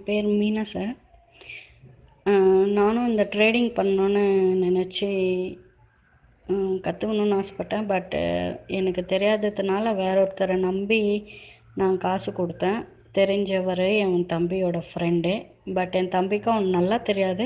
பேர் மீனா சார் நானும் இந்த ட்ரேடிங் பண்ணணுன்னு நினச்சி கற்றுக்கணுன்னு ஆசைப்பட்டேன் பட்டு எனக்கு தெரியாததுனால வேற ஒருத்தரை நம்பி நான் காசு கொடுத்தேன் தெரிஞ்சவர் என் தம்பியோட ஃப்ரெண்டு பட் என் தம்பிக்கும் அவன் நல்லா தெரியாது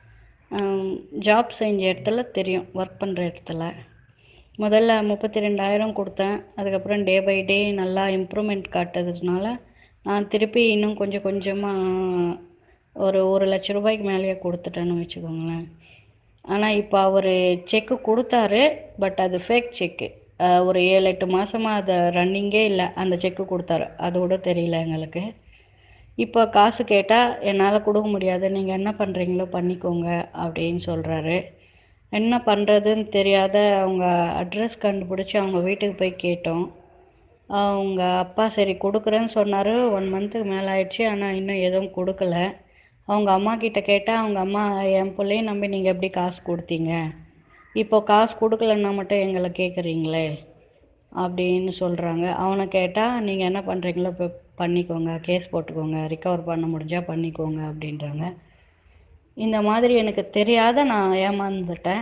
ஜாப் செஞ்ச இடத்துல தெரியும் ஒர்க் பண்ணுற இடத்துல முதல்ல முப்பத்தி ரெண்டாயிரம் கொடுத்தேன் அதுக்கப்புறம் டே பை டே நல்லா இம்ப்ரூவ்மெண்ட் காட்டுறதுனால நான் திருப்பி இன்னும் கொஞ்சம் கொஞ்சமாக ஒரு ஒரு லட்ச ரூபாய்க்கு மேலேயே கொடுத்துட்டேன்னு வச்சுக்கோங்களேன் ஆனால் இப்போ அவர் செக்கு கொடுத்தாரு பட் அது ஃபேக் செக்கு ஒரு ஏழு எட்டு மாதமாக அதை ரன்னிங்கே இல்லை அந்த செக்கு கொடுத்தாரு அது கூட தெரியல எங்களுக்கு இப்போ காசு கேட்டால் என்னால் கொடுக்க முடியாது நீங்கள் என்ன பண்ணுறீங்களோ பண்ணிக்கோங்க அப்படின்னு சொல்கிறாரு என்ன பண்ணுறதுன்னு தெரியாத அவங்க அட்ரஸ் கண்டுபிடிச்சி அவங்க வீட்டுக்கு போய் கேட்டோம் அவங்க அப்பா சரி கொடுக்குறேன்னு சொன்னார் ஒன் மந்த்துக்கு மேலே ஆயிடுச்சு ஆனால் இன்னும் எதுவும் கொடுக்கல அவங்க அம்மா கிட்ட கேட்டால் அவங்க அம்மா என் பிள்ளைய நம்பி நீங்கள் எப்படி காசு கொடுத்தீங்க இப்போ காசு கொடுக்கலன்னா மட்டும் எங்களை கேட்குறீங்களே அப்படின்னு சொல்கிறாங்க அவனை கேட்டால் நீங்கள் என்ன பண்ணுறீங்களோ இப்போ பண்ணிக்கோங்க கேஸ் போட்டுக்கோங்க ரிக்கவர் பண்ண முடிஞ்சால் பண்ணிக்கோங்க அப்படின்றாங்க இந்த மாதிரி எனக்கு தெரியாத நான் ஏமாந்துட்டேன்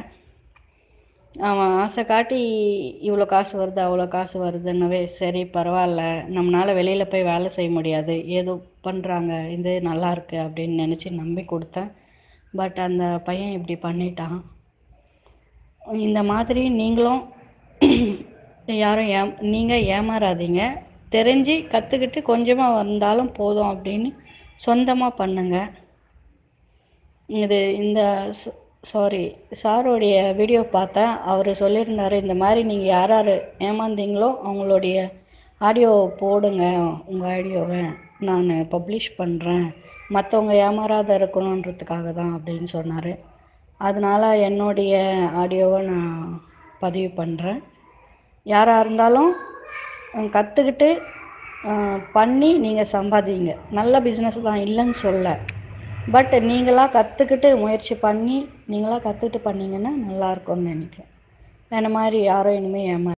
அவன் ஆசை காட்டி இவ்வளோ காசு வருது அவ்வளோ காசு வருதுன்னவே சரி பரவாயில்ல நம்மளால் வெளியில் போய் வேலை செய்ய முடியாது ஏதோ பண்ணுறாங்க இது நல்லா இருக்கு அப்படின்னு நினச்சி நம்பி கொடுத்தேன் பட் அந்த பையன் இப்படி பண்ணிட்டான் இந்த மாதிரி நீங்களும் யாரும் ஏ நீங்கள் ஏமாறாதீங்க தெரிஞ்சு கற்றுக்கிட்டு கொஞ்சமாக வந்தாலும் போதும் அப்படின்னு சொந்தமாக பண்ணுங்கள் இது இந்த சாரி சாரோடைய வீடியோ பார்த்தேன் அவர் சொல்லியிருந்தாரு இந்த மாதிரி நீங்கள் யார் யார் ஏமாந்தீங்களோ அவங்களுடைய ஆடியோ போடுங்க உங்கள் ஆடியோவை நான் பப்ளிஷ் பண்ணுறேன் மற்றவங்க ஏமாறாத இருக்கணுன்றதுக்காக தான் அப்படின்னு சொன்னார் அதனால் என்னுடைய ஆடியோவை நான் பதிவு பண்ணுறேன் யாராக இருந்தாலும் கற்றுக்கிட்டு பண்ணி நீங்கள் சம்பாதிங்க நல்ல பிஸ்னஸ் தான் இல்லைன்னு சொல்ல பட் நீங்களாக கற்றுக்கிட்டு முயற்சி பண்ணி நீங்களாக கற்றுக்கிட்டு பண்ணிங்கன்னா நல்லாயிருக்கும்னு நினைக்கிறேன் என்ன மாதிரி யாரும் இனிமேல் ஏமா